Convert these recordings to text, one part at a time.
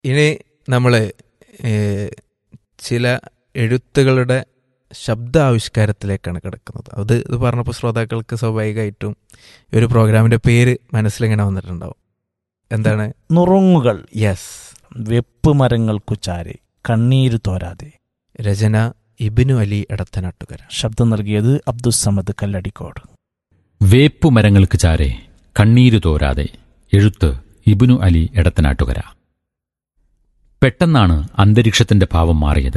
ഇനി നമ്മൾ ചില എഴുത്തുകളുടെ ശബ്ദ ആവിഷ്കാരത്തിലേക്കാണ് കിടക്കുന്നത് അത് ഇത് പറഞ്ഞപ്പോൾ ശ്രോതാക്കൾക്ക് സ്വാഭാവികമായിട്ടും ഈ ഒരു പ്രോഗ്രാമിന്റെ പേര് മനസ്സിലിങ്ങനെ വന്നിട്ടുണ്ടാവും എന്താണ് നുറുങ്ങുകൾ യെസ് വെപ്പ് മരങ്ങൾക്കു ചാരെ കണ്ണീര് തോരാതെ രചന ഇബിനു അലി എടത്തനാട്ടുകര ശബ്ദം നൽകിയത് അബ്ദുസമദ് കല്ലടിക്കോട് വേപ്പുമരങ്ങൾക്ക് ചാരെ കണ്ണീരു തോരാതെ എഴുത്ത് ഇബിനു അലി എടത്തനാട്ടുകര പെട്ടെന്നാണ് അന്തരീക്ഷത്തിന്റെ ഭാവം മാറിയത്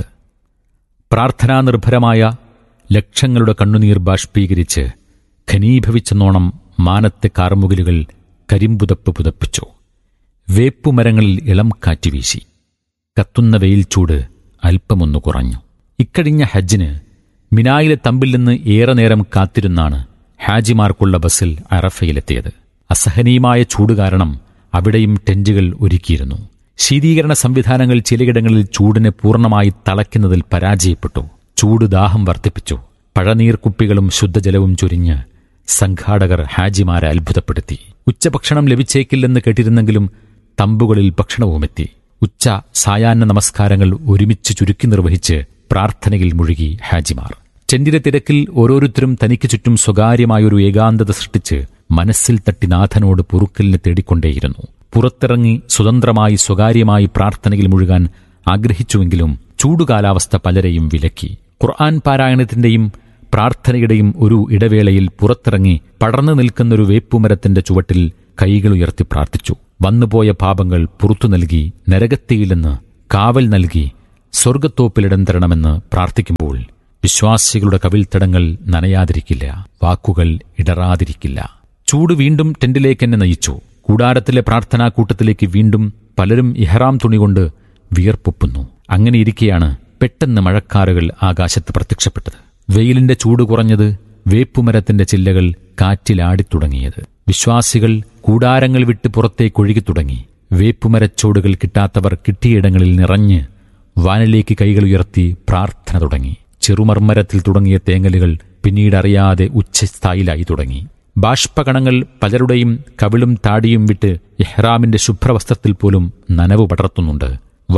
പ്രാർത്ഥനാനിർഭരമായ ലക്ഷങ്ങളുടെ കണ്ണുനീർ ബാഷ്പീകരിച്ച് ഘനീഭവിച്ചെന്നോണം മാനത്തെ കാർമുകിലുകൾ കരിമ്പുതപ്പ് പുതപ്പിച്ചു വേപ്പുമരങ്ങളിൽ ഇളം കാറ്റ് വീശി കത്തുന്ന വെയിൽ ചൂട് അല്പമൊന്നു കുറഞ്ഞു ഇക്കഴിഞ്ഞ ഹജ്ജിന് മിനായിലെ തമ്പിൽ നിന്ന് ഏറെ നേരം കാത്തിരുന്നാണ് ഹാജിമാർക്കുള്ള ബസ്സിൽ അറഫയിലെത്തിയത് അസഹനീയമായ ചൂട് കാരണം അവിടെയും ടെന്റുകൾ ഒരുക്കിയിരുന്നു ശീതീകരണ സംവിധാനങ്ങൾ ചിലയിടങ്ങളിൽ ചൂടിനെ പൂർണ്ണമായി തളയ്ക്കുന്നതിൽ പരാജയപ്പെട്ടു ചൂട് ദാഹം വർദ്ധിപ്പിച്ചു പഴനീർ കുപ്പികളും ശുദ്ധജലവും ചൊരിഞ്ഞ് സംഘാടകർ ഹാജിമാരെ അത്ഭുതപ്പെടുത്തി ഉച്ചഭക്ഷണം ലഭിച്ചേക്കില്ലെന്ന് കേട്ടിരുന്നെങ്കിലും തമ്പുകളിൽ ഭക്ഷണവുമെത്തി ഉച്ച സായാഹ്ന നമസ്കാരങ്ങൾ ഒരുമിച്ച് ചുരുക്കി നിർവഹിച്ച് പ്രാർത്ഥനയിൽ മുഴുകി ഹാജിമാർ ചെന്തിര തിരക്കിൽ ഓരോരുത്തരും തനിക്ക് ചുറ്റും സ്വകാര്യമായൊരു ഏകാന്തത സൃഷ്ടിച്ച് മനസ്സിൽ തട്ടി നാഥനോട് പൊറുക്കലിനെ തേടിക്കൊണ്ടേയിരുന്നു പുറത്തിറങ്ങി സ്വതന്ത്രമായി സ്വകാര്യമായി പ്രാർത്ഥനയിൽ മുഴുകാൻ ആഗ്രഹിച്ചുവെങ്കിലും ചൂടുകാലാവസ്ഥ പലരെയും വിലക്കി ഖുർആൻ പാരായണത്തിന്റെയും പ്രാർത്ഥനയുടെയും ഒരു ഇടവേളയിൽ പുറത്തിറങ്ങി പടർന്നു നിൽക്കുന്നൊരു വേപ്പുമരത്തിന്റെ ചുവട്ടിൽ കൈകളുയർത്തി പ്രാർത്ഥിച്ചു വന്നുപോയ പാപങ്ങൾ പുറത്തു നൽകി നരകത്തിയില്ലെന്ന് കാവൽ നൽകി സ്വർഗത്തോപ്പിലിടം തരണമെന്ന് പ്രാർത്ഥിക്കുമ്പോൾ വിശ്വാസികളുടെ കവിൽത്തടങ്ങൾ നനയാതിരിക്കില്ല വാക്കുകൾ ഇടറാതിരിക്കില്ല ചൂട് വീണ്ടും ടെന്റിലേക്ക് എന്നെ നയിച്ചു കൂടാരത്തിലെ പ്രാർത്ഥനാ കൂട്ടത്തിലേക്ക് വീണ്ടും പലരും ഇഹറാം തുണികൊണ്ട് വിയർപ്പൊപ്പുന്നു അങ്ങനെ ഇരിക്കെയാണ് പെട്ടെന്ന് മഴക്കാറുകൾ ആകാശത്ത് പ്രത്യക്ഷപ്പെട്ടത് വെയിലിന്റെ ചൂട് കുറഞ്ഞത് വേപ്പുമരത്തിന്റെ ചില്ലകൾ കാറ്റിലാടിത്തുടങ്ങിയത് വിശ്വാസികൾ കൂടാരങ്ങൾ വിട്ട് പുറത്തേക്കൊഴുകി തുടങ്ങി വേപ്പുമരച്ചോടുകൾ കിട്ടാത്തവർ കിട്ടിയിടങ്ങളിൽ നിറഞ്ഞ് വാനിലേക്ക് കൈകൾ ഉയർത്തി പ്രാർത്ഥന തുടങ്ങി ചെറുമർമ്മരത്തിൽ തുടങ്ങിയ തേങ്ങലുകൾ പിന്നീടറിയാതെ ഉച്ചസ്ഥായിലായി തുടങ്ങി ബാഷ്പകണങ്ങൾ പലരുടെയും കവിളും താടിയും വിട്ട് ഇഹ്റാമിന്റെ ശുഭ്രവസ്ത്രത്തിൽ പോലും നനവ് പടർത്തുന്നുണ്ട്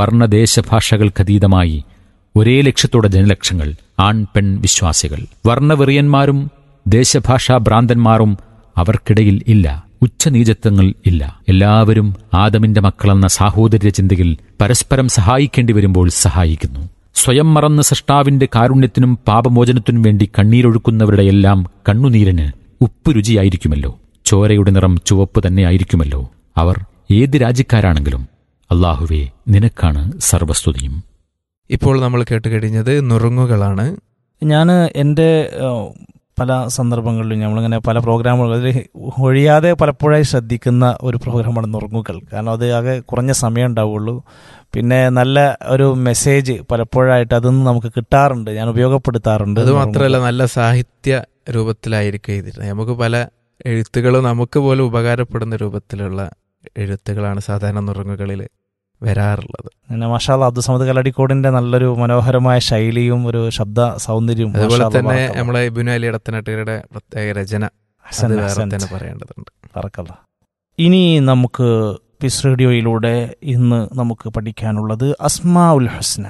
വർണ്ണദേശഭാഷകൾക്കതീതമായി ഒരേ ലക്ഷ്യത്തോടെ ജനലക്ഷങ്ങൾ ആൺ പെൺ വിശ്വാസികൾ വർണ്ണവെറിയന്മാരും ദേശഭാഷാ ഭ്രാന്തന്മാരും അവർക്കിടയിൽ ഇല്ല ഉച്ചനീചത്വങ്ങൾ ഇല്ല എല്ലാവരും ആദമിന്റെ മക്കളെന്ന സാഹോദര്യ ചിന്തയിൽ പരസ്പരം സഹായിക്കേണ്ടി വരുമ്പോൾ സഹായിക്കുന്നു സ്വയം മറന്ന് സൃഷ്ടാവിന്റെ കാരുണ്യത്തിനും പാപമോചനത്തിനും വേണ്ടി കണ്ണീരൊഴുക്കുന്നവരുടെയെല്ലാം കണ്ണുനീരിന് ഉപ്പ് രുചിയായിരിക്കുമല്ലോ ചോരയുടെ നിറം ചുവപ്പ് തന്നെയായിരിക്കുമല്ലോ അവർ ഏത് രാജ്യക്കാരാണെങ്കിലും അള്ളാഹുവേ നിനക്കാണ് സർവസ്തുതിയും ഇപ്പോൾ നമ്മൾ കേട്ടുകഴിഞ്ഞത് നുറുങ്ങുകളാണ് ഞാൻ എൻ്റെ ഏഹ്, പല സന്ദർഭങ്ങളിലും നമ്മളിങ്ങനെ പല പ്രോഗ്രാമുകൾ അതിൽ ഒഴിയാതെ പലപ്പോഴായി ശ്രദ്ധിക്കുന്ന ഒരു പ്രോഗ്രാമാണ് നുറുങ്ങുകൾ കാരണം അത് ആകെ കുറഞ്ഞ സമയം ഉണ്ടാവുള്ളൂ പിന്നെ നല്ല ഒരു മെസ്സേജ് പലപ്പോഴായിട്ട് അതൊന്നും നമുക്ക് കിട്ടാറുണ്ട് ഞാൻ ഉപയോഗപ്പെടുത്താറുണ്ട് അത് മാത്രമല്ല നല്ല സാഹിത്യ രൂപത്തിലായിരിക്കും എഴുതിയിരുന്നത് നമുക്ക് പല എഴുത്തുകളും നമുക്ക് പോലും ഉപകാരപ്പെടുന്ന രൂപത്തിലുള്ള എഴുത്തുകളാണ് സാധാരണ നുറുങ്ങുകളിൽ വരാറുള്ളത് പിന്നെ മഷാല അബ്ദുസമദ് കല്ലടിക്കോടിന്റെ നല്ലൊരു മനോഹരമായ ശൈലിയും ഒരു ശബ്ദ സൗന്ദര്യവും അതുപോലെ മാഷാ തന്നെ അല്ലാ, നമ്മളെ ഇബിനു അലി ഇടത്തനാട്ടുകാരുടെ പ്രത്യേക രചന ഹസൻ, അത് വേറെ ഹസൻ. തന്നെ പറയേണ്ടതുണ്ട് ബറക്കല്ലാ. ഇനി നമുക്ക് പിസ് റേഡിയോയിലൂടെ ഇന്ന് നമുക്ക് പഠിക്കാനുള്ളത് അസ്മാ ഉൽ ഹസ്ന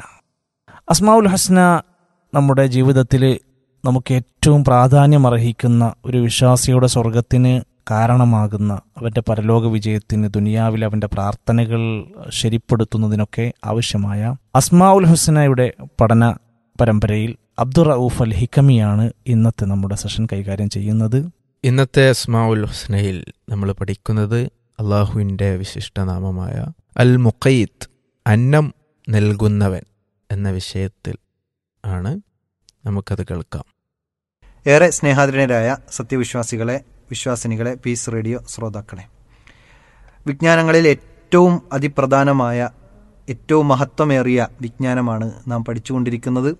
അസ്മാ ഉൽ ഹസ്ന നമ്മുടെ ജീവിതത്തിൽ നമുക്ക് ഏറ്റവും പ്രാധാന്യം അർഹിക്കുന്ന ഒരു വിശ്വാസിയുടെ സ്വർഗത്തിന് കാരണമാകുന്ന അവൻ്റെ പരലോക വിജയത്തിന് ദുനിയാവിൽ അവൻ്റെ പ്രാർത്ഥനകൾ ശരിപ്പെടുത്തുന്നതിനൊക്കെ ആവശ്യമായ അസ്മാ ഉൽ ഹുസ്നയുടെ പഠന പരമ്പരയിൽ അബ്ദുർ റൌഫ് അൽ ഹിക്കമിയാണ് ഇന്നത്തെ നമ്മുടെ സെഷൻ കൈകാര്യം ചെയ്യുന്നത് ഇന്നത്തെ അസ്മാഉൽ ഹുസ്നയിൽ നമ്മൾ പഠിക്കുന്നത് അള്ളാഹുവിൻ്റെ വിശിഷ്ടനാമമായ അൽ മുഖയ്ത്ത് അന്നം നൽകുന്നവൻ എന്ന വിഷയത്തിൽ ആണ് നമുക്കത് കേൾക്കാം ഏറെ സ്നേഹാദരനരായ സത്യവിശ്വാസികളെ വിശ്വാസിനികളെ പീസ് റേഡിയോ ശ്രോതാക്കളെ വിജ്ഞാനങ്ങളിൽ ഏറ്റവും അതിപ്രധാനമായ ഏറ്റവും മഹത്വമേറിയ വിജ്ഞാനമാണ് നാം പഠിച്ചുകൊണ്ടിരിക്കുന്നത്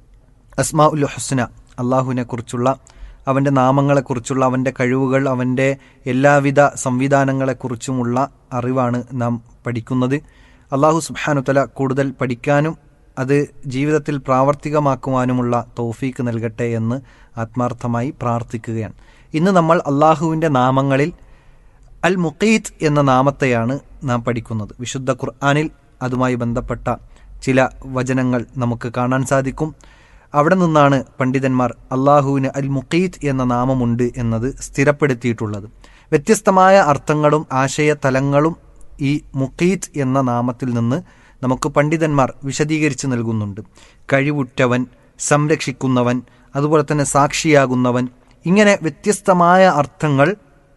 അസ്മാ ഉൽ ഹുസ്ന അള്ളാഹുവിനെ കുറിച്ചുള്ള അവൻ്റെ നാമങ്ങളെക്കുറിച്ചുള്ള അവൻ്റെ കഴിവുകൾ അവൻ്റെ എല്ലാവിധ സംവിധാനങ്ങളെക്കുറിച്ചുമുള്ള അറിവാണ് നാം പഠിക്കുന്നത് അള്ളാഹു സുബാനുത്തല കൂടുതൽ പഠിക്കാനും അത് ജീവിതത്തിൽ പ്രാവർത്തികമാക്കുവാനുമുള്ള തൗഫീക്ക് നൽകട്ടെ എന്ന് ആത്മാർത്ഥമായി പ്രാർത്ഥിക്കുകയാണ് ഇന്ന് നമ്മൾ അള്ളാഹുവിൻ്റെ നാമങ്ങളിൽ അൽ മുഖീത്ത് എന്ന നാമത്തെയാണ് നാം പഠിക്കുന്നത് വിശുദ്ധ ഖുർആാനിൽ അതുമായി ബന്ധപ്പെട്ട ചില വചനങ്ങൾ നമുക്ക് കാണാൻ സാധിക്കും അവിടെ നിന്നാണ് പണ്ഡിതന്മാർ അള്ളാഹുവിന് അൽ മുഖീത്ത് എന്ന നാമമുണ്ട് എന്നത് സ്ഥിരപ്പെടുത്തിയിട്ടുള്ളത് വ്യത്യസ്തമായ അർത്ഥങ്ങളും ആശയ തലങ്ങളും ഈ മുഖീത്ത് എന്ന നാമത്തിൽ നിന്ന് നമുക്ക് പണ്ഡിതന്മാർ വിശദീകരിച്ച് നൽകുന്നുണ്ട് കഴിവുറ്റവൻ സംരക്ഷിക്കുന്നവൻ അതുപോലെ തന്നെ സാക്ഷിയാകുന്നവൻ ഇങ്ങനെ വ്യത്യസ്തമായ അർത്ഥങ്ങൾ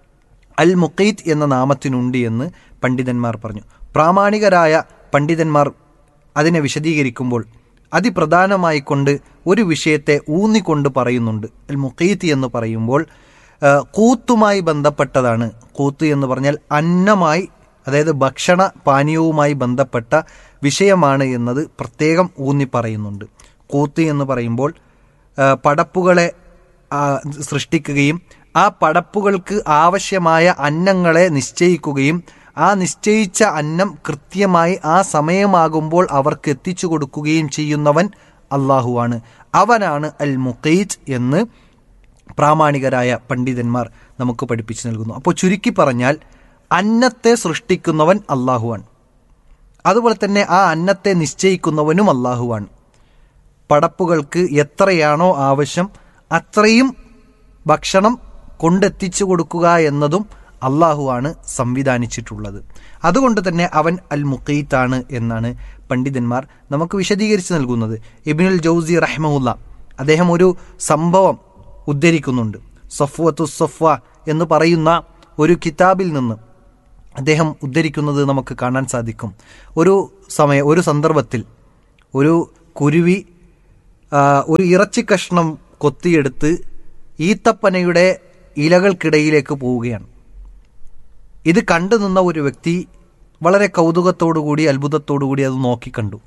അൽ മുഖീത്ത് എന്ന നാമത്തിനുണ്ട് എന്ന് പണ്ഡിതന്മാർ പറഞ്ഞു പ്രാമാണികരായ പണ്ഡിതന്മാർ അതിനെ വിശദീകരിക്കുമ്പോൾ അതിപ്രധാനമായി കൊണ്ട് ഒരു വിഷയത്തെ ഊന്നിക്കൊണ്ട് പറയുന്നുണ്ട് അൽ മുഖീത്ത് എന്ന് പറയുമ്പോൾ ആ, കൂത്തുമായി ബന്ധപ്പെട്ടതാണ് കൂത്ത് എന്ന് പറഞ്ഞാൽ അന്നമായി അതായത് ഭക്ഷണ പാനീയവുമായി ബന്ധപ്പെട്ട വിഷയമാണ് എന്നത് പ്രത്യേകം ഊന്നി പറയുന്നുണ്ട് കൂത്ത് എന്ന് പറയുമ്പോൾ ആ, പടപ്പുകളെ ആ, സൃഷ്ടിക്കുകയും ആ പടപ്പുകൾക്ക് ആവശ്യമായ അന്നങ്ങളെ നിശ്ചയിക്കുകയും ആ നിശ്ചയിച്ച അന്നം കൃത്യമായി ആ സമയമാകുമ്പോൾ അവർക്ക് എത്തിച്ചു കൊടുക്കുകയും ചെയ്യുന്നവൻ അള്ളാഹുവാണ് അവനാണ് അൽ മുഖീജ് എന്ന് പ്രാമാണികരായ പണ്ഡിതന്മാർ നമുക്ക് പഠിപ്പിച്ചു നൽകുന്നു അപ്പോൾ ചുരുക്കി പറഞ്ഞാൽ അന്നത്തെ സൃഷ്ടിക്കുന്നവൻ അള്ളാഹുവാണ് അതുപോലെ തന്നെ ആ അന്നത്തെ നിശ്ചയിക്കുന്നവനും അള്ളാഹുവാണ് പടപ്പുകൾക്ക് എത്രയാണോ ആവശ്യം അത്രയും ഭക്ഷണം കൊണ്ടെത്തിച്ചു കൊടുക്കുക എന്നതും അള്ളാഹുവാണ് സംവിധാനിച്ചിട്ടുള്ളത് അതുകൊണ്ട് തന്നെ അവൻ അൽ മുഖീത്താണ് എന്നാണ് പണ്ഡിതന്മാർ നമുക്ക് വിശദീകരിച്ച് നൽകുന്നത് ഇബിനുൽ ജൗസി റഹ്മുല്ല അദ്ദേഹം ഒരു സംഭവം ഉദ്ധരിക്കുന്നുണ്ട് സഫ്വത്തു സഫ്വ എന്ന് പറയുന്ന ഒരു കിതാബിൽ നിന്ന് അദ്ദേഹം ഉദ്ധരിക്കുന്നത് നമുക്ക് കാണാൻ സാധിക്കും ഒരു സമയം ഒരു സന്ദർഭത്തിൽ ഒരു കുരുവി ആ, ഒരു ഇറച്ചി കഷ്ണം കൊത്തിയെടുത്ത് ഈത്തപ്പനയുടെ ഇലകൾക്കിടയിലേക്ക് പോവുകയാണ് ഇത് കണ്ടു നിന്ന ഒരു വ്യക്തി വളരെ കൗതുകത്തോടുകൂടി അത്ഭുതത്തോടുകൂടി അത് നോക്കിക്കണ്ടു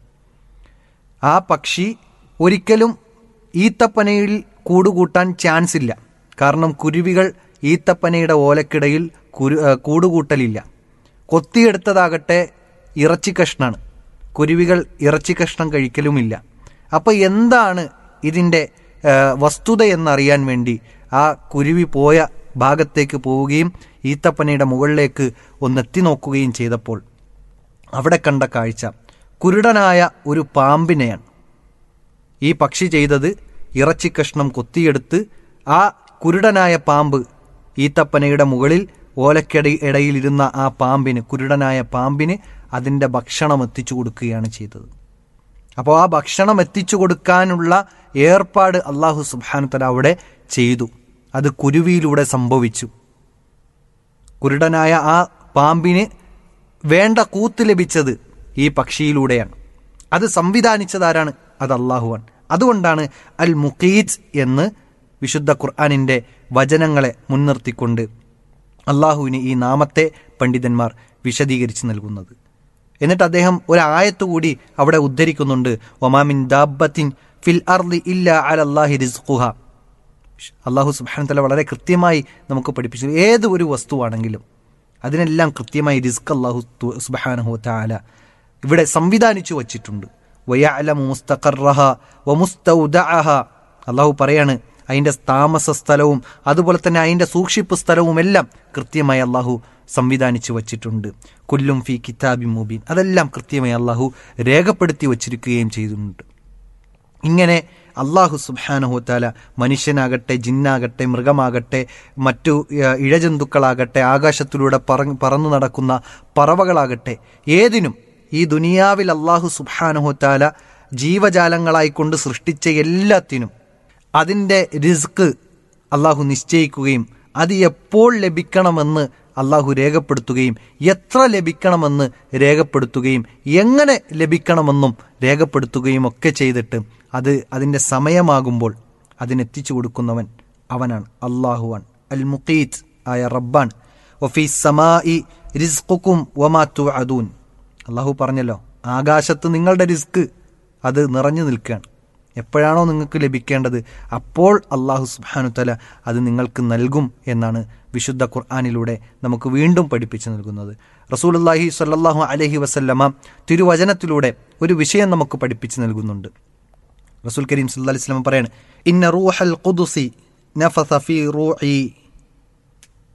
ആ പക്ഷി ഒരിക്കലും ഈത്തപ്പനയിൽ കൂടുകൂട്ടാൻ ചാൻസ് ഇല്ല കാരണം കുരുവികൾ ഈത്തപ്പനയുടെ ഓലക്കിടയിൽ കുരു ആ, കൂടുകൂട്ടലില്ല കൊത്തിയെടുത്തതാകട്ടെ ഇറച്ചി കഷ്ണാണ് കുരുവികൾ ഇറച്ചി കഷ്ണം കഴിക്കലുമില്ല അപ്പോൾ എന്താണ് ഇതിൻ്റെ ആ, വസ്തുത എന്നറിയാൻ വേണ്ടി ആ കുരുവി പോയ ഭാഗത്തേക്ക് പോവുകയും ഈത്തപ്പനയുടെ മുകളിലേക്ക് ഒന്നെത്തി നോക്കുകയും ചെയ്തപ്പോൾ അവിടെ കണ്ട കാഴ്ച കുരുടനായ ഒരു പാമ്പിനെയാണ് ഈ പക്ഷി ചെയ്തത് ഇറച്ചി കഷ്ണം കൊത്തിയെടുത്ത് ആ കുരുടനായ പാമ്പ് ഈത്തപ്പനയുടെ മുകളിൽ ഓലക്കട ഇടയിലിരുന്ന ആ പാമ്പിന് കുരുടനായ പാമ്പിന് അതിൻ്റെ ഭക്ഷണം എത്തിച്ചു കൊടുക്കുകയാണ് ചെയ്തത് അപ്പോൾ ആ ഭക്ഷണം എത്തിച്ചു കൊടുക്കാനുള്ള ഏർപ്പാട് അള്ളാഹു സുബാനുത്തല അവിടെ ചെയ്തു അത് കുരുവിയിലൂടെ സംഭവിച്ചു കുരുടനായ ആ പാമ്പിന് വേണ്ട കൂത്ത് ലഭിച്ചത് ഈ പക്ഷിയിലൂടെയാണ് അത് സംവിധാനിച്ചതാരാണ് അത് അള്ളാഹുവാണ് അതുകൊണ്ടാണ് അൽ മുഖീജ് എന്ന് വിശുദ്ധ ഖുർആാനിൻ്റെ വചനങ്ങളെ മുൻനിർത്തിക്കൊണ്ട് അള്ളാഹുവിന് ഈ നാമത്തെ പണ്ഡിതന്മാർ വിശദീകരിച്ച് നൽകുന്നത് എന്നിട്ട് അദ്ദേഹം ഒരു ആയത്ത് കൂടി അവിടെ ഉദ്ധരിക്കുന്നുണ്ട് ഒമാമിൻ ദാബത്തിൻ ഫിൽ അർദി ഇല്ല അൽ അള്ളാഹി റിസ്ഖുഹ അള്ളാഹു സുബാന തല വളരെ കൃത്യമായി നമുക്ക് പഠിപ്പിച്ചു ഏത് ഒരു വസ്തുവാണെങ്കിലും അതിനെല്ലാം കൃത്യമായി റിസ്ക് അള്ളാഹു സുബാനഹു താല ഇവിടെ സംവിധാനിച്ചു വച്ചിട്ടുണ്ട് വയഅലമു മുസ്തഖറഹ വമുസ്തൗദഅഹ അള്ളാഹു പറയാണ് അതിൻ്റെ താമസ സ്ഥലവും അതുപോലെ തന്നെ അതിൻ്റെ സൂക്ഷിപ്പ് സ്ഥലവും എല്ലാം കൃത്യമായി അള്ളാഹു സംവിധാനിച്ചു വച്ചിട്ടുണ്ട് കുല്ലും ഫി കിതാബി മുബീൻ അതെല്ലാം കൃത്യമായി അള്ളാഹു രേഖപ്പെടുത്തി വച്ചിരിക്കുകയും ചെയ്തിട്ടുണ്ട് ഇങ്ങനെ അള്ളാഹു സുബാനഹുത്താല മനുഷ്യനാകട്ടെ ജിന്നാകട്ടെ മൃഗമാകട്ടെ മറ്റു ഏഹ്, ഇഴജന്തുക്കളാകട്ടെ ആകാശത്തിലൂടെ പറ പറന്നു നടക്കുന്ന പറവകളാകട്ടെ ഏതിനും ഈ ദുനിയാവിൽ അള്ളാഹു സുബാനഹുത്താല ജീവജാലങ്ങളായിക്കൊണ്ട് സൃഷ്ടിച്ച എല്ലാത്തിനും അതിൻ്റെ റിസ്ക് അള്ളാഹു നിശ്ചയിക്കുകയും അത് എപ്പോൾ ലഭിക്കണമെന്ന് അള്ളാഹു രേഖപ്പെടുത്തുകയും എത്ര ലഭിക്കണമെന്ന് രേഖപ്പെടുത്തുകയും എങ്ങനെ ലഭിക്കണമെന്നും രേഖപ്പെടുത്തുകയും ഒക്കെ ചെയ്തിട്ട് അത് അതിൻ്റെ സമയമാകുമ്പോൾ അതിനെത്തിച്ചു കൊടുക്കുന്നവൻ അവനാണ് അള്ളാഹുവാൻ അൽ മുഖീത്ത് ആയ റബ്ബാൻ ഒഫീ സമാഇ റിസ്ഖുക്കും വമാത്തു അദൂൻ അള്ളാഹു പറഞ്ഞല്ലോ ആകാശത്ത് നിങ്ങളുടെ റിസ്ക് അത് നിറഞ്ഞു നിൽക്കുകയാണ് എപ്പോഴാണോ നിങ്ങൾക്ക് ലഭിക്കേണ്ടത് അപ്പോൾ അള്ളാഹു സുബാനു തല അത് നിങ്ങൾക്ക് നൽകും എന്നാണ് വിശുദ്ധ ഖുർആാനിലൂടെ നമുക്ക് വീണ്ടും പഠിപ്പിച്ചു നൽകുന്നത് റസൂലുല്ലാഹി സ്വല്ലല്ലാഹു അലഹി വസല്ലമ തിരുവചനത്തിലൂടെ ഒരു വിഷയം നമുക്ക് പഠിപ്പിച്ചു നൽകുന്നുണ്ട് റസൂൽ കരീം സല്ലല്ലാഹു അലൈഹി വസല്ലം പറയാണ് ഇന്ന റൂഹൽ ഖുദുസി നഫസ ഫീ റൂഇ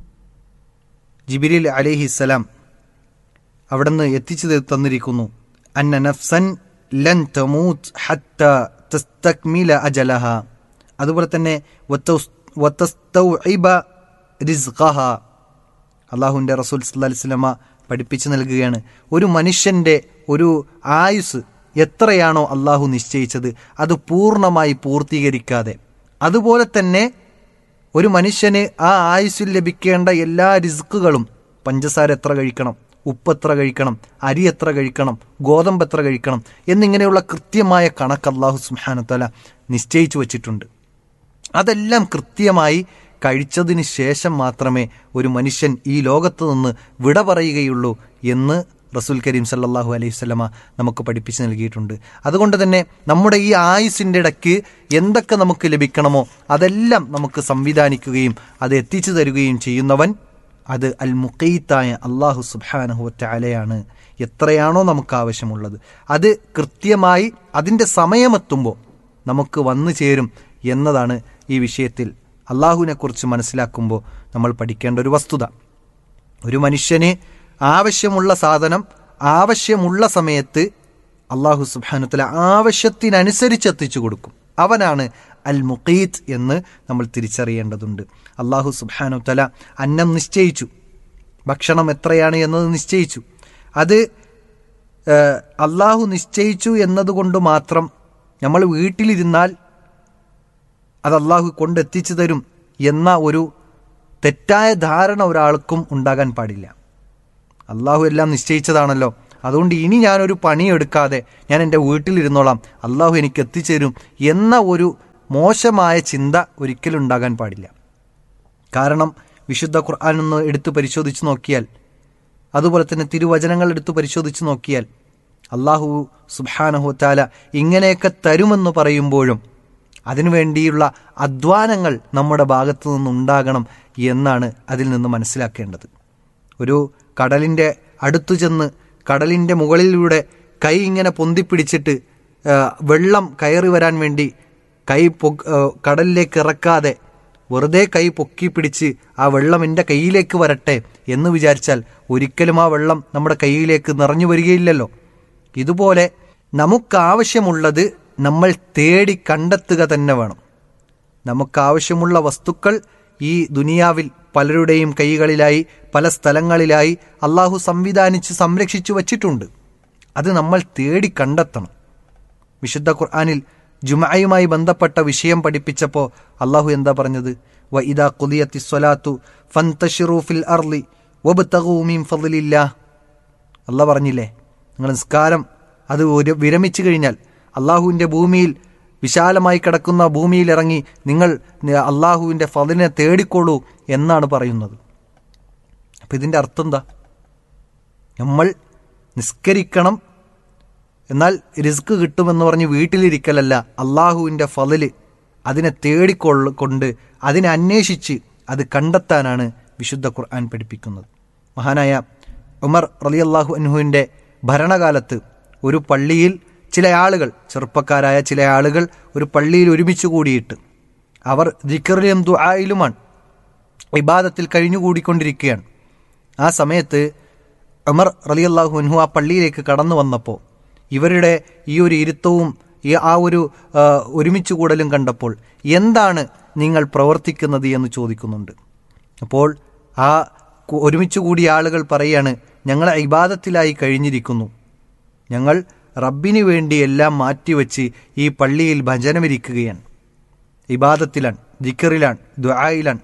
ജിബിരിൽ അലൈഹിസ്സലാം അവിടുന്ന് എത്തിച്ചു തന്നിരിക്കുന്നു അന്ന നഫ്സൻ ലൻ തമൂത്ത് ഹത്ത തസ്തക്മില അജലഹ അതുപോലെ തന്നെ വത്തസ്- വത്തസ്തൗഇബ റിസ്ഖഹ അള്ളാഹുവിൻ്റെ റസൂൽ സല്ലല്ലാഹു അലൈഹി വസല്ലമ പഠിപ്പിച്ചു നൽകുകയാണ് ഒരു മനുഷ്യൻ്റെ ഒരു ആയുസ് എത്രയാണോ അള്ളാഹു നിശ്ചയിച്ചത് അത് പൂർണ്ണമായി പൂർത്തീകരിക്കാതെ അതുപോലെ തന്നെ ഒരു മനുഷ്യന് ആ ആയുസ്സിൽ ലഭിക്കേണ്ട എല്ലാ റിസ്ക്കുകളും പഞ്ചസാര എത്ര കഴിക്കണം ഉപ്പ് എത്ര കഴിക്കണം അരി എത്ര കഴിക്കണം ഗോതമ്പ് എത്ര കഴിക്കണം എന്നിങ്ങനെയുള്ള കൃത്യമായ കണക്ക് അള്ളാഹു സുഹാനത്തല നിശ്ചയിച്ചു വച്ചിട്ടുണ്ട് അതെല്ലാം കൃത്യമായി കഴിച്ചതിന് ശേഷം മാത്രമേ ഒരു മനുഷ്യൻ ഈ ലോകത്ത് നിന്ന് വിട പറയുകയുള്ളൂ എന്ന് റസൂൽ കരീം സല്ലല്ലാഹു അലൈഹി സ്വലമ നമുക്ക് പഠിപ്പിച്ച് നൽകിയിട്ടുണ്ട് അതുകൊണ്ട് തന്നെ നമ്മുടെ ഈ ആയുസിൻ്റെ ഇടയ്ക്ക് എന്തൊക്കെ നമുക്ക് ലഭിക്കണമോ അതെല്ലാം നമുക്ക് സംവിധാനിക്കുകയും അത് എത്തിച്ചു തരികയും ചെയ്യുന്നവൻ അത് അൽ മുഖീത്തായ അള്ളാഹു സുബാനഹുവറ്റലയാണ് എത്രയാണോ നമുക്ക് ആവശ്യമുള്ളത് അത് കൃത്യമായി അതിൻ്റെ സമയമെത്തുമ്പോൾ നമുക്ക് വന്നു ചേരും എന്നതാണ് ഈ വിഷയത്തിൽ അള്ളാഹുവിനെക്കുറിച്ച് മനസ്സിലാക്കുമ്പോൾ നമ്മൾ പഠിക്കേണ്ട ഒരു വസ്തുത ഒരു മനുഷ്യന് ആവശ്യമുള്ള സാധനം ആവശ്യമുള്ള സമയത്ത് അള്ളാഹു സുബാനുത്തല ആവശ്യത്തിനനുസരിച്ച് എത്തിച്ചു കൊടുക്കും അവനാണ് അൽ മുഖീത്ത് എന്ന് നമ്മൾ തിരിച്ചറിയേണ്ടതുണ്ട് അള്ളാഹു സുബാനുത്തല അന്നം നിശ്ചയിച്ചു ഭക്ഷണം എത്രയാണ് എന്നത് നിശ്ചയിച്ചു അത് ഏഹ്, അള്ളാഹു നിശ്ചയിച്ചു എന്നതുകൊണ്ട് മാത്രം നമ്മൾ വീട്ടിലിരുന്നാൽ അത് അള്ളാഹു കൊണ്ടെത്തിച്ചു തരും എന്ന ഒരു തെറ്റായ ധാരണ ഒരാൾക്കും ഉണ്ടാകാൻ പാടില്ല അള്ളാഹു എല്ലാം നിശ്ചയിച്ചതാണല്ലോ അതുകൊണ്ട് ഇനി ഞാനൊരു പണിയെടുക്കാതെ ഞാൻ എൻ്റെ വീട്ടിലിരുന്നോളാം അള്ളാഹു എനിക്ക് എത്തിച്ചേരും എന്ന ഒരു മോശമായ ചിന്ത ഒരിക്കലും ഉണ്ടാകാൻ പാടില്ല കാരണം വിശുദ്ധ ഖുർആൻ ഒന്ന് എടുത്ത് പരിശോധിച്ച് നോക്കിയാൽ അതുപോലെ തന്നെ തിരുവചനങ്ങൾ എടുത്ത് പരിശോധിച്ച് നോക്കിയാൽ അള്ളാഹു സുബാനഹുത്താല ഇങ്ങനെയൊക്കെ തരുമെന്ന് പറയുമ്പോഴും അതിനുവേണ്ടിയുള്ള അധ്വാനങ്ങൾ നമ്മുടെ ഭാഗത്തു നിന്നുണ്ടാകണം എന്നാണ് അതിൽ നിന്ന് മനസ്സിലാക്കേണ്ടത് ഒരു കടലിൻ്റെ അടുത്തു ചെന്ന് കടലിൻ്റെ മുകളിലൂടെ കൈ ഇങ്ങനെ പൊന്തിപ്പിടിച്ചിട്ട് ആ, വെള്ളം കയറി വരാൻ വേണ്ടി കൈ പൊ ആ, കടലിലേക്ക് ഇറക്കാതെ വെറുതെ കൈ പൊക്കി പിടിച്ച് ആ വെള്ളം എൻ്റെ കയ്യിലേക്ക് വരട്ടെ എന്ന് വിചാരിച്ചാൽ ഒരിക്കലും ആ വെള്ളം നമ്മുടെ കയ്യിലേക്ക് നിറഞ്ഞു വരികയില്ലല്ലോ ഇതുപോലെ നമുക്കാവശ്യമുള്ളത് നമ്മൾ തേടി കണ്ടെത്തുക തന്നെ വേണം നമുക്കാവശ്യമുള്ള വസ്തുക്കൾ ഈ ദുനിയാവിൽ പലരുടെയും കൈകളിലായി പല സ്ഥലങ്ങളിലായി അള്ളാഹു സംവിധാനിച്ച് സംരക്ഷിച്ചു വച്ചിട്ടുണ്ട് അത് നമ്മൾ തേടി കണ്ടെത്തണം വിശുദ്ധ ഖുർആാനിൽ ജുമായുമായി ബന്ധപ്പെട്ട വിഷയം പഠിപ്പിച്ചപ്പോൾ അള്ളാഹു എന്താ പറഞ്ഞത് വ ഇദാ കുലിയത്തി സ്വലാത്തു ഫൻതഷിറു ഫിൽ അർലി വബ്തഗൂ മിൻ ഫളില്ലാ അള്ളാഹ് പറഞ്ഞില്ലേ നിങ്ങൾ നിസ്കാരം അത് ഒരു വിരമിച്ചു കഴിഞ്ഞാൽ അള്ളാഹുവിൻ്റെ ഭൂമിയിൽ വിശാലമായി കിടക്കുന്ന ഭൂമിയിൽ ഇറങ്ങി നിങ്ങൾ അള്ളാഹുവിൻ്റെ ഫതിനെ തേടിക്കൊള്ളൂ എന്നാണ് പറയുന്നത് അപ്പം ഇതിൻ്റെ അർത്ഥം എന്താ നമ്മൾ നിസ്കരിക്കണം എന്നാൽ റിസ്ക് കിട്ടുമെന്ന് പറഞ്ഞ് വീട്ടിലിരിക്കലല്ല അള്ളാഹുവിൻ്റെ ഫതില് അതിനെ തേടിക്കൊള്ള കൊണ്ട് അതിനെ അന്വേഷിച്ച് അത് കണ്ടെത്താനാണ് വിശുദ്ധ ഖുർആൻ പഠിപ്പിക്കുന്നത് മഹാനായ ഉമർ റലിയല്ലാഹു അൻഹുവിൻ്റെ ഭരണകാലത്ത് ഒരു പള്ളിയിൽ ചില ആളുകൾ ചെറുപ്പക്കാരായ ചില ആളുകൾ ഒരു പള്ളിയിൽ ഒരുമിച്ച് കൂടിയിട്ട് അവർ ദിക്കറിലും ദുആയിലുമാണ് ഇബാദത്തിൽ കഴിഞ്ഞുകൂടിക്കൊണ്ടിരിക്കുകയാണ് ആ സമയത്ത് ഉമർ റലിയല്ലാഹു അൻഹു ആ പള്ളിയിലേക്ക് കടന്നു വന്നപ്പോൾ ഇവരുടെ ഈ ഒരു ഇരുത്തവും ഈ ആ ഒരു ആ, ഒരുമിച്ച് കൂടലും കണ്ടപ്പോൾ എന്താണ് നിങ്ങൾ പ്രവർത്തിക്കുന്നത് എന്ന് ചോദിക്കുന്നുണ്ട് അപ്പോൾ ആ കു- ഒരുമിച്ച് കൂടിയ ആളുകൾ പറയാണ് ഞങ്ങൾ ഇബാദത്തിലായി കഴിഞ്ഞിരിക്കുന്നു ഞങ്ങൾ റബ്ബിന് വേണ്ടി എല്ലാം മാറ്റിവെച്ച് ഈ പള്ളിയിൽ ഭജനമിരിക്കുകയാണ് ഇബാദത്തിലാണ് ദിക്കറിലാണ് ദ്വായിലാണ്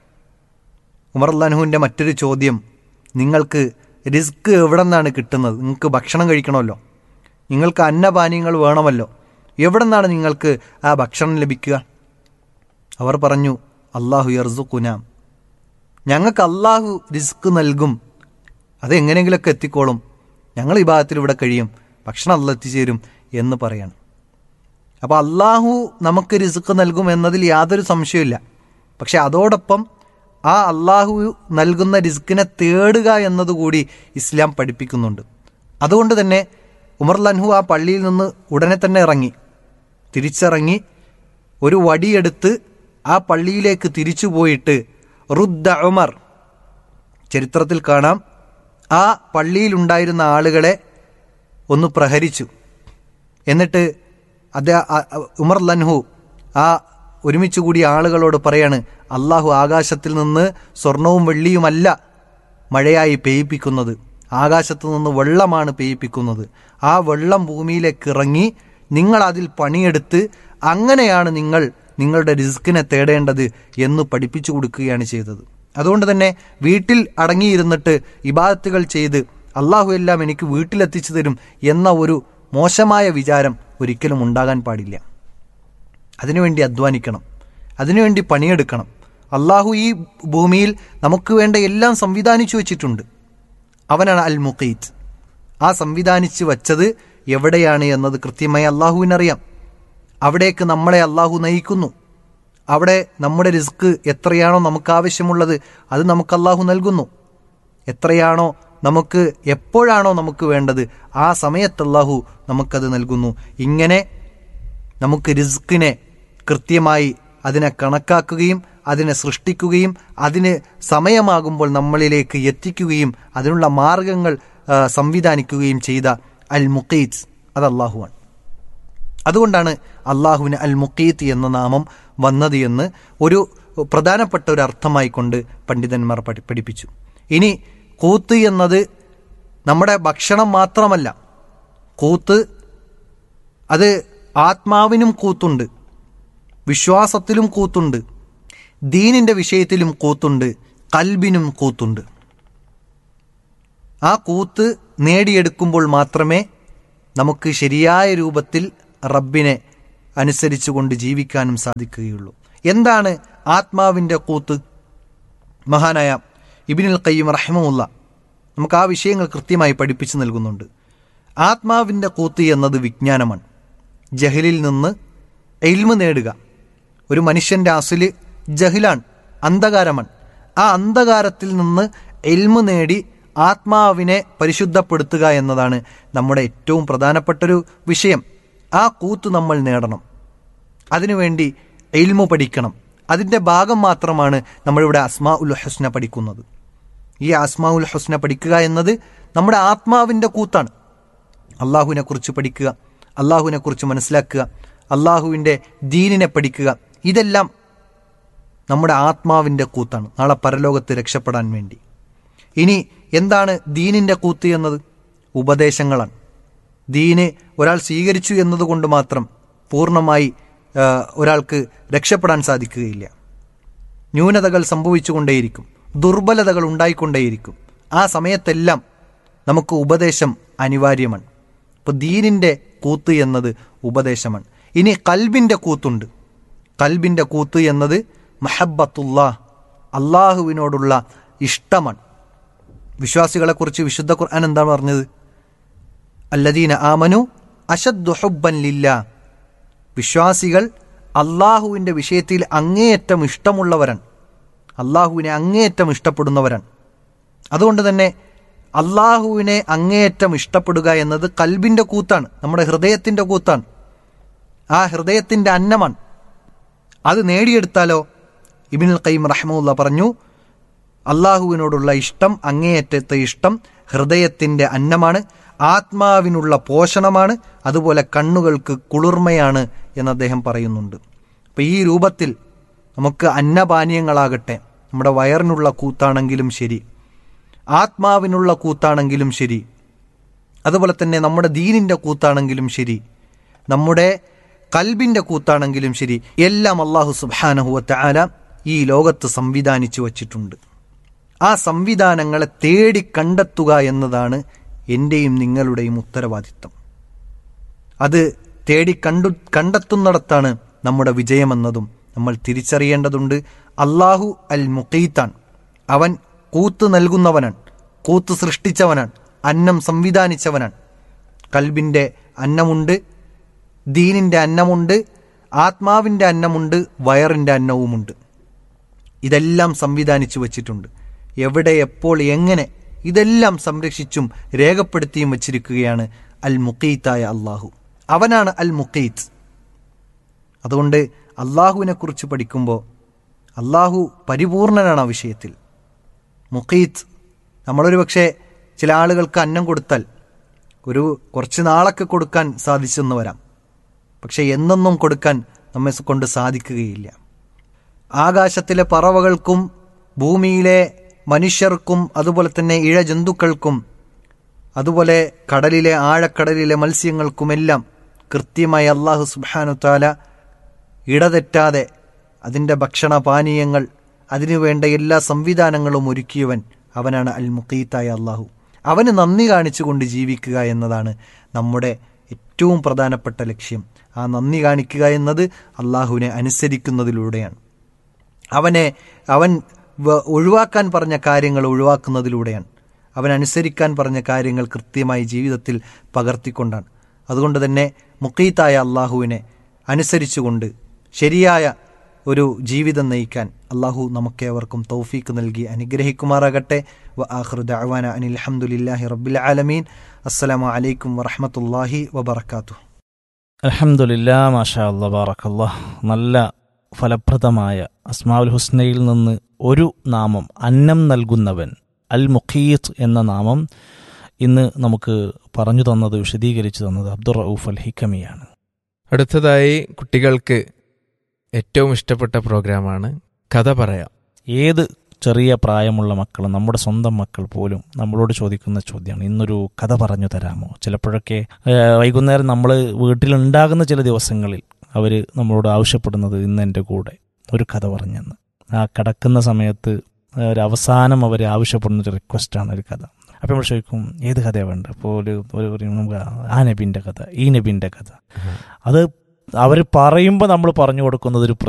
ഉമർ അള്ളാഹുവിൻ്റെ മറ്റൊരു ചോദ്യം നിങ്ങൾക്ക് റിസ്ക് എവിടെ നിന്നാണ് കിട്ടുന്നത് നിങ്ങൾക്ക് ഭക്ഷണം കഴിക്കണമല്ലോ നിങ്ങൾക്ക് അന്നപാനീയങ്ങൾ വേണമല്ലോ എവിടെ നിന്നാണ് നിങ്ങൾക്ക് ആ ഭക്ഷണം ലഭിക്കുക അവർ പറഞ്ഞു അള്ളാഹു യർസുഖുനാം ഞങ്ങൾക്ക് അള്ളാഹു റിസ്ക് നൽകും അത് എങ്ങനെയെങ്കിലുമൊക്കെ എത്തിക്കോളും ഞങ്ങൾ ഈ ഭാഗത്തിൽ ഇവിടെ കഴിയും ഭക്ഷണം അല്ല എത്തിച്ചേരും എന്ന് പറയാണ് അപ്പോൾ അള്ളാഹു നമുക്ക് റിസ്ക് നൽകും എന്നതിൽ യാതൊരു സംശയമില്ല പക്ഷെ അതോടൊപ്പം ആ അള്ളാഹു നൽകുന്ന റിസ്കിനെ തേടുക എന്നതുകൂടി ഇസ്ലാം പഠിപ്പിക്കുന്നുണ്ട് അതുകൊണ്ട് തന്നെ ഉമർ ലൻഹു ആ പള്ളിയിൽ നിന്ന് ഉടനെ തന്നെ ഇറങ്ങി തിരിച്ചിറങ്ങി ഒരു വടിയെടുത്ത് ആ പള്ളിയിലേക്ക് തിരിച്ചു പോയിട്ട് റുദ്ദ ഉമർ ചരിത്രത്തിൽ കാണാം ആ പള്ളിയിലുണ്ടായിരുന്ന ആളുകളെ ഒന്ന് പ്രഹരിച്ചു എന്നിട്ട് അദ്ദേഹം ഉമർ ലൻഹു ആ ഒരുമിച്ച് കൂടിയ ആളുകളോട് പറയാണ് അള്ളാഹു ആകാശത്തിൽ നിന്ന് സ്വർണവും വെള്ളിയുമല്ല മഴയായി പെയ്യിപ്പിക്കുന്നത് ആകാശത്തു നിന്ന് വെള്ളമാണ് പെയ്യിപ്പിക്കുന്നത് ആ വെള്ളം ഭൂമിയിലേക്ക് ഇറങ്ങി നിങ്ങൾ അതിൽ പണിയെടുത്ത് അങ്ങനെയാണ് നിങ്ങൾ നിങ്ങളുടെ റിസ്കിനെ തേടേണ്ടത് എന്ന് പഠിപ്പിച്ചു കൊടുക്കുകയാണ് ചെയ്തത് അതുകൊണ്ട് തന്നെ വീട്ടിൽ അടങ്ങിയിരുന്നിട്ട് ഇബാദത്തുകൾ ചെയ്ത് അള്ളാഹു എല്ലാം എനിക്ക് വീട്ടിലെത്തിച്ചു തരും എന്ന ഒരു മോശമായ വിചാരം ഒരിക്കലും ഉണ്ടാകാൻ പാടില്ല അതിനുവേണ്ടി അധ്വാനിക്കണം അതിനുവേണ്ടി പണിയെടുക്കണം അള്ളാഹു ഈ ഭൂമിയിൽ നമുക്ക് വേണ്ട എല്ലാം സംവിധാനിച്ചു വച്ചിട്ടുണ്ട് അവനാണ് അൽ മുഖീത്ത് ആ സംവിധാനിച്ച് വച്ചത് എവിടെയാണ് എന്നത് കൃത്യമായി അള്ളാഹുവിനറിയാം അവിടേക്ക് നമ്മളെ അള്ളാഹു നയിക്കുന്നു അവിടെ നമ്മുടെ റിസ്ക് എത്രയാണോ നമുക്ക് ആവശ്യമുള്ളത് അത് നമുക്ക് അള്ളാഹു നൽകുന്നു എത്രയാണോ നമുക്ക് എപ്പോഴാണോ നമുക്ക് വേണ്ടത് ആ സമയത്ത് അള്ളാഹു നമുക്കത് നൽകുന്നു ഇങ്ങനെ നമുക്ക് റിസ്കിനെ കൃത്യമായി അതിനെ കണക്കാക്കുകയും അതിനെ സൃഷ്ടിക്കുകയും അതിന് സമയമാകുമ്പോൾ നമ്മളിലേക്ക് എത്തിക്കുകയും അതിനുള്ള മാർഗങ്ങൾ ആ, സംവിധാനിക്കുകയും ചെയ്ത അൽ മുഖീത്ത് അത് അള്ളാഹുവാണ് അതുകൊണ്ടാണ് അള്ളാഹുവിന് അൽ മുഖീത്ത് എന്ന നാമം വന്നത് എന്ന് ഒരു പ്രധാനപ്പെട്ട ഒരു അർത്ഥമായി കൊണ്ട് പണ്ഡിതന്മാർ പഠി പഠിപ്പിച്ചു ഇനി കൂത്ത് എന്നത് നമ്മുടെ ഭക്ഷണം മാത്രമല്ല കൂത്ത് അത് ആത്മാവിനും കൂത്തുണ്ട് വിശ്വാസത്തിലും കൂത്തുണ്ട് ദീനിന്റെ വിഷയത്തിലും കൂത്തുണ്ട് കൽബിനും കൂത്തുണ്ട് ആ കൂത്ത് നേടിയെടുക്കുമ്പോൾ മാത്രമേ നമുക്ക് ശരിയായ രൂപത്തിൽ റബ്ബിനെ അനുസരിച്ചുകൊണ്ട് ജീവിക്കാനും സാധിക്കുകയുള്ളൂ എന്താണ് ആത്മാവിൻ്റെ കൂത്ത് മഹാനായ ഇബിനുൽ കയ്യം റഹ്മുല്ല നമുക്ക് ആ വിഷയങ്ങൾ കൃത്യമായി പഠിപ്പിച്ചു നൽകുന്നുണ്ട് ആത്മാവിൻ്റെ കൂത്ത് എന്നത് വിജ്ഞാനമാണ് ജഹലിൽ നിന്ന് എൽമ് നേടുക ഒരു മനുഷ്യൻ്റെ അസുല് ജഹിലാണ് അന്ധകാരമാണ് ആ അന്ധകാരത്തിൽ നിന്ന് എൽമ് നേടി ആത്മാവിനെ പരിശുദ്ധപ്പെടുത്തുക എന്നതാണ് നമ്മുടെ ഏറ്റവും പ്രധാനപ്പെട്ടൊരു വിഷയം ആ കൂത്ത് നമ്മൾ നേടണം അതിനുവേണ്ടി എൽമു പഠിക്കണം അതിൻ്റെ ഭാഗം മാത്രമാണ് നമ്മളിവിടെ അസ്മാ ഉൽ ഹുസ്ന പഠിക്കുന്നത് ഈ അസ്മാ ഉൽ ഹുസ്ന പഠിക്കുക എന്നത് നമ്മുടെ ആത്മാവിൻ്റെ കൂത്താണ് അള്ളാഹുവിനെ കുറിച്ച് പഠിക്കുക അള്ളാഹുവിനെ കുറിച്ച് മനസ്സിലാക്കുക അള്ളാഹുവിൻ്റെ ദീനിനെ പഠിക്കുക ഇതെല്ലാം നമ്മുടെ ആത്മാവിൻ്റെ കൂത്താണ് നാളെ പരലോകത്ത് രക്ഷപ്പെടാൻ വേണ്ടി ഇനി എന്താണ് ദീനിൻ്റെ കൂത്ത് എന്നത് ഉപദേശങ്ങളാണ് ദീന് ഒരാൾ സ്വീകരിച്ചു എന്നതുകൊണ്ട് മാത്രം പൂർണ്ണമായി ആ, ഒരാൾക്ക് രക്ഷപ്പെടാൻ സാധിക്കുകയില്ല ന്യൂനതകൾ സംഭവിച്ചുകൊണ്ടേയിരിക്കും ദുർബലതകൾ ഉണ്ടായിക്കൊണ്ടേയിരിക്കും ആ സമയത്തെല്ലാം നമുക്ക് ഉപദേശം അനിവാര്യമാണ് ഇപ്പോൾ ദീനിൻ്റെ കൂത്ത് എന്നത് ഉപദേശമാണ് ഇനി കൽബിൻ്റെ കൂത്തുണ്ട് കൽബിൻ്റെ കൂത്ത് എന്നത് മഹബത്തുല്ലാ അള്ളാഹുവിനോടുള്ള ഇഷ്ടമാണ് വിശ്വാസികളെക്കുറിച്ച് വിശുദ്ധ ഖുർആൻ എന്താണ് പറഞ്ഞത് അല്ലദീന ആമനു അഷദ്ദു ഹുബ്ബൻ ലില്ല വിശ്വാസികൾ അള്ളാഹുവിൻ്റെ വിഷയത്തിൽ അങ്ങേയറ്റം ഇഷ്ടമുള്ളവരാണ് അള്ളാഹുവിനെ അങ്ങേയറ്റം ഇഷ്ടപ്പെടുന്നവരാണ് അതുകൊണ്ട് തന്നെ അള്ളാഹുവിനെ അങ്ങേയറ്റം ഇഷ്ടപ്പെടുക എന്നത് കൽബിൻ്റെ കൂത്താണ് നമ്മുടെ ഹൃദയത്തിൻ്റെ കൂത്താണ് ആ ഹൃദയത്തിൻ്റെ അന്നമാണ് അത് നേടിയെടുത്താലോ ഇബിനുൽ കയ്യം റഹ്മുല്ല പറഞ്ഞു അള്ളാഹുവിനോടുള്ള ഇഷ്ടം അങ്ങേയറ്റത്തെ ഇഷ്ടം ഹൃദയത്തിൻ്റെ അന്നമാണ് ആത്മാവിനുള്ള പോഷണമാണ് അതുപോലെ കണ്ണുകൾക്ക് കുളിർമയാണ് എന്ന് അദ്ദേഹം പറയുന്നുണ്ട് അപ്പം ഈ രൂപത്തിൽ നമുക്ക് അന്നപാനീയങ്ങളാകട്ടെ നമ്മുടെ വയറിനുള്ള കൂത്താണെങ്കിലും ശരി ആത്മാവിനുള്ള കൂത്താണെങ്കിലും ശരി അതുപോലെ തന്നെ നമ്മുടെ ദീനിൻ്റെ കൂത്താണെങ്കിലും ശരി നമ്മുടെ കൽബിൻ്റെ കൂത്താണെങ്കിലും ശരി എല്ലാം അള്ളാഹു സുബാനഹുവത്ത ആല ഈ ലോകത്ത് സംവിധാനിച്ചു വച്ചിട്ടുണ്ട് ആ സംവിധാനങ്ങളെ തേടി കണ്ടെത്തുക എന്നതാണ് എൻ്റെയും നിങ്ങളുടെയും ഉത്തരവാദിത്തം അത് തേടി കണ്ടു കണ്ടെത്തുന്നിടത്താണ് നമ്മുടെ വിജയമെന്നതും നമ്മൾ തിരിച്ചറിയേണ്ടതുണ്ട് അള്ളാഹു അൽ മുഖീത്താണ് അവൻ കൂത്ത് നൽകുന്നവനാണ് കൂത്ത് സൃഷ്ടിച്ചവനാണ് അന്നം സംവിധാനിച്ചവനാണ് കൽബിൻ്റെ അന്നമുണ്ട് ദീനിൻ്റെ അന്നമുണ്ട് ആത്മാവിൻ്റെ അന്നമുണ്ട് വയറിൻ്റെ അന്നവുമുണ്ട് ഇതെല്ലാം സംവിധാനിച്ചു വച്ചിട്ടുണ്ട് എവിടെ എപ്പോൾ എങ്ങനെ ഇതെല്ലാം സംരക്ഷിച്ചും രേഖപ്പെടുത്തിയും വച്ചിരിക്കുകയാണ് അൽ മുഖീത്തായ അള്ളാഹു അവനാണ് അൽ മുഖീത്ത് അതുകൊണ്ട് അള്ളാഹുവിനെ കുറിച്ച് പഠിക്കുമ്പോൾ അള്ളാഹു പരിപൂർണനാണ് ആ വിഷയത്തിൽ മുഖീത്ത് നമ്മളൊരു പക്ഷേ ചില ആളുകൾക്ക് അന്നം കൊടുത്താൽ ഒരു കുറച്ച് നാളൊക്കെ കൊടുക്കാൻ സാധിച്ചെന്ന് വരാം പക്ഷെ എന്നെന്നും കൊടുക്കാൻ നമ്മെ കൊണ്ട് സാധിക്കുകയില്ല ആകാശത്തിലെ പറവകൾക്കും ഭൂമിയിലെ മനുഷ്യർക്കും അതുപോലെ തന്നെ ഇഴജന്തുക്കൾക്കും അതുപോലെ കടലിലെ ആഴക്കടലിലെ മത്സ്യങ്ങൾക്കുമെല്ലാം കൃത്യമായി അള്ളാഹു സുബാനു താല ഇടതെറ്റാതെ അതിൻ്റെ ഭക്ഷണപാനീയങ്ങൾ അതിനുവേണ്ട എല്ലാ സംവിധാനങ്ങളും ഒരുക്കിയവൻ അവനാണ് അൽ മുഖീത്തായ അള്ളാഹു അവന് നന്ദി കാണിച്ചുകൊണ്ട് ജീവിക്കുക എന്നതാണ് നമ്മുടെ ഏറ്റവും പ്രധാനപ്പെട്ട ലക്ഷ്യം ആ നന്ദി കാണിക്കുക എന്നത് അള്ളാഹുവിനെ അനുസരിക്കുന്നതിലൂടെയാണ് അവനെ അവൻ വ- ഒഴിവാക്കാൻ പറഞ്ഞ കാര്യങ്ങൾ ഒഴിവാക്കുന്നതിലൂടെയാണ് അവൻ അനുസരിക്കാൻ പറഞ്ഞ കാര്യങ്ങൾ കൃത്യമായി ജീവിതത്തിൽ പകർത്തിക്കൊണ്ടാണ് അതുകൊണ്ട് തന്നെ മുക്കീത്തായ അള്ളാഹുവിനെ അനുസരിച്ചുകൊണ്ട് ശരിയായ ഒരു ജീവിതം നയിക്കാൻ അള്ളാഹു നമുക്കേവർക്കും തൗഫീക്ക് നൽകി അനുഗ്രഹിക്കുമാറാകട്ടെ വ ആഖിറു ദഅവാന അനിൽ ഹംദുലില്ലാഹി റബ്ബിൽ ആലമീൻ അസ്സലാമു അലൈക്കും വറഹ്മത്തുള്ളാഹി വബറകാതുഹു അലഹമുല്ലാ മാഷാ അല്ലാ ബാറക്കല്ലാ നല്ല ഫലപ്രദമായ അസ്മാഉൽ ഹുസ്നയിൽ നിന്ന് ഒരു നാമം അന്നം നൽകുന്നവൻ അൽ മുഖീത്ത് എന്ന നാമം ഇന്ന് നമുക്ക് പറഞ്ഞു തന്നത് വിശദീകരിച്ചു തന്നത് അബ്ദുൾ റൌഫ് അൽ ഹിക്കമിയാണ് അടുത്തതായി കുട്ടികൾക്ക് ഏറ്റവും ഇഷ്ടപ്പെട്ട പ്രോഗ്രാമാണ് കഥ പറയാം ഏത് ചെറിയ പ്രായമുള്ള മക്കൾ നമ്മുടെ സ്വന്തം മക്കൾ പോലും നമ്മളോട് ചോദിക്കുന്ന ചോദ്യമാണ് ഇന്നൊരു കഥ പറഞ്ഞു തരാമോ ചിലപ്പോഴൊക്കെ ഏഹ്, വൈകുന്നേരം നമ്മൾ വീട്ടിലുണ്ടാകുന്ന ചില ദിവസങ്ങളിൽ അവർ നമ്മളോട് ആവശ്യപ്പെടുന്നത് ഇന്ന് എൻ്റെ കൂടെ ഒരു കഥ പറഞ്ഞെന്ന് ആ കിടക്കുന്ന സമയത്ത് ഏഹ്, ഒരു അവസാനം അവർ ആവശ്യപ്പെടുന്ന ഒരു റിക്വസ്റ്റാണ് ഒരു കഥ അപ്പം നമ്മൾ ചോദിക്കും ഏത് കഥയാണ് വേണ്ടത് അപ്പോൾ ഒരു ഒരു പറയും, നമുക്ക് ആ നബിൻ്റെ കഥ ഈ നബിൻ്റെ കഥ അത് അവർ പറയുമ്പോൾ നമ്മൾ പറഞ്ഞു കൊടുക്കുന്നത് ഒരു